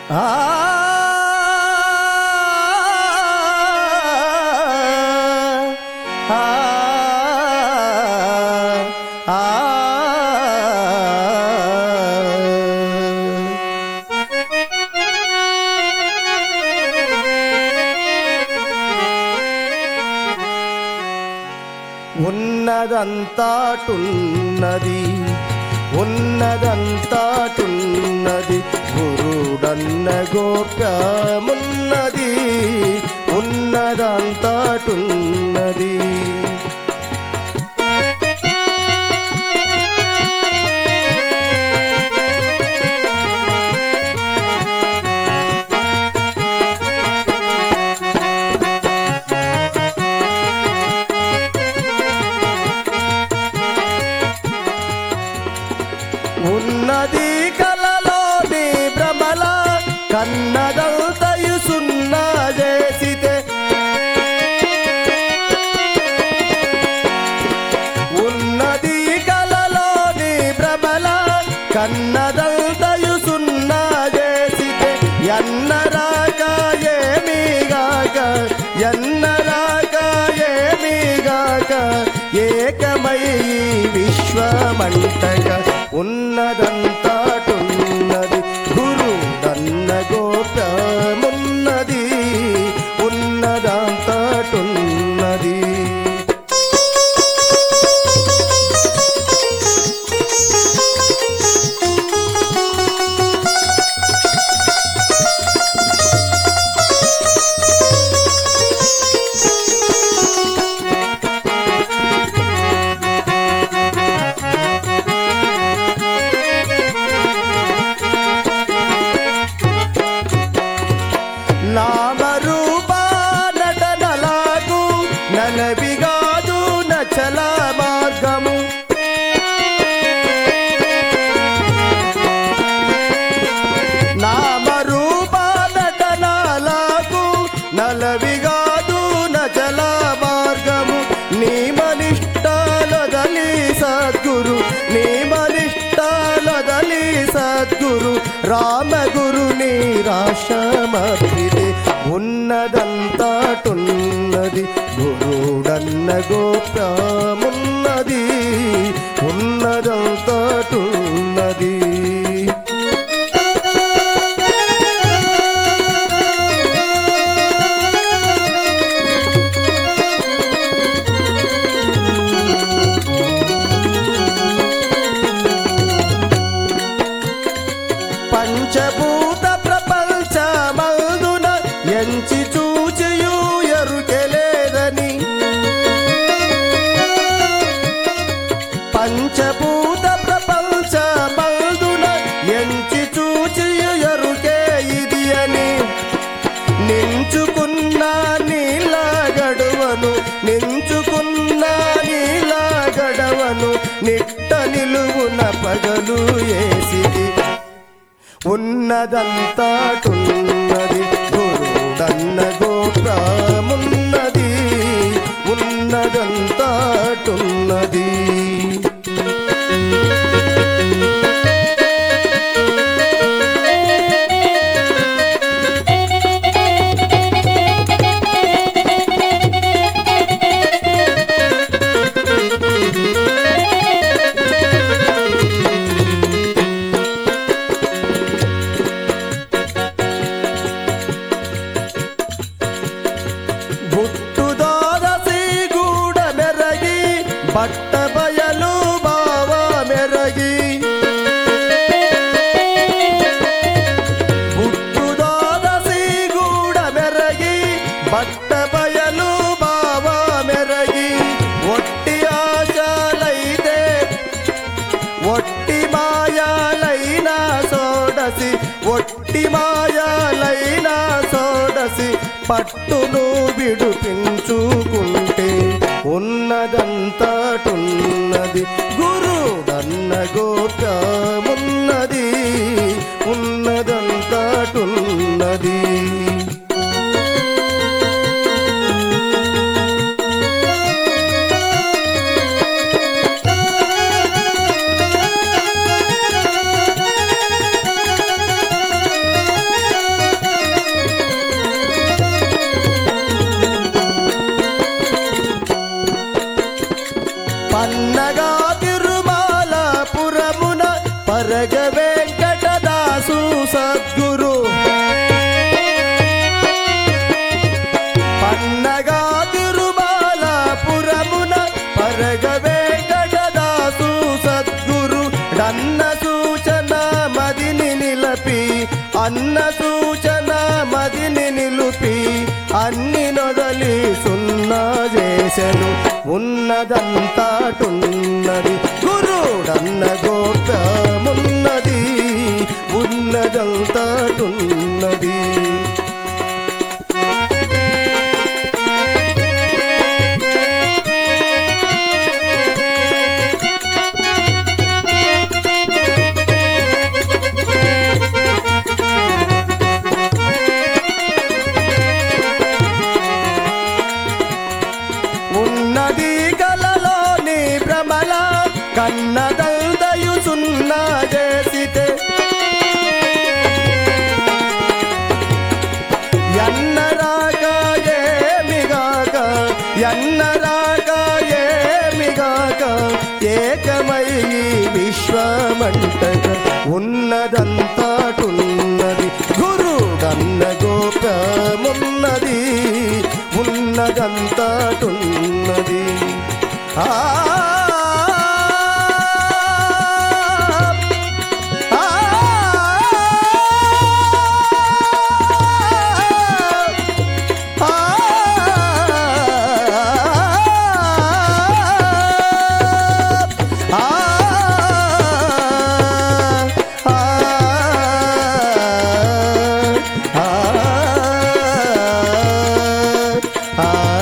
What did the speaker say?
ఆ ఆ ఆ ఉన్నదంతాటున్నది ఉన్నదంతాటున్నది గురుడన్న గోప్యమున్నది ఉన్నదంతాటున్నది ఉన్నది కలలోని భ్రమల కన్నదంతయు సున్నా చేసితే ఉన్నది కలలోని భ్రమల కన్నదంతయు సున్నా చేసితే ఎన్నరాక ఏమీగాక ఎన్నరాక ఏమీగాక ఏకమై ఈ విశ్వమంటక ఉన్నదంతాటున్నది గురుడన్న గోప్యమున్నది ఉన్నదంతాటున్నది నామరూప నటనలాగు నలవిగాదు నచల మార్గము నామరూప నటనలాగు నలవిగాదు నచల మార్గము నిమనిష్టాలదలి సద్గురు నిమనిష్టాలదలి సద్గురు రామగురు నిరాశమర్పితే ఉన్నదంతాటున్నది గురుడన్న గోప్యమున్నది ఉన్నదంతాటున్నది పంచభూత ప్రపంచ మల్దున ఎంచి చూచియు ఎరుకెలేదని పంచభూత ప్రపంచ మల్దున ఎంచి చూచియు ఎరుకే ఇది అని నించుకున్న నీల గడువను నించుకున్న నీల గడవను నిట్ట నిలువున పగలు ఏసిది ఉన్నదంతాటున్నది గురుడన్న గోప్రమున్నది ఉన్నదంతాటున్నది బుట్టుదారసి గూడ మెరగి బట్ట బయలు బావ మెరగి బుట్టుదారసి గూడ మెరగి బట్ట బయలు బావ మెరగి ఒట్టి ఆశలైతే ఒట్టి మాయాలైనా సోడసి ఒట్టి మాయాలైనా సోడసి పట్టును విడుపించుకుంటే ఉన్నదంతటున్నది గురుడన్న గోప్యమున్నది ఉన్నదంతటున్నది కలిపి అన్న సూచన మదిని నిలుపి అన్ని నొదలి సున్నా చేసెను ఉన్నదంతాటున్నది గురుడన్న గోప్యమున్నది ఉన్నదంతాటున్నది ఉన్నది కలలోని భ్రమల కన్నదందయు సున్నా చేసితే ఎన్నరాక ఏమిగాక ఎన్నరాక ఏమిగాక ఏకమై ఈ విశ్వమంటక ఉన్నదంతాటున్నది గురుడన్న గోపమున్నది ఉన్నదంతాటున్నది ఆ ఆ ఆ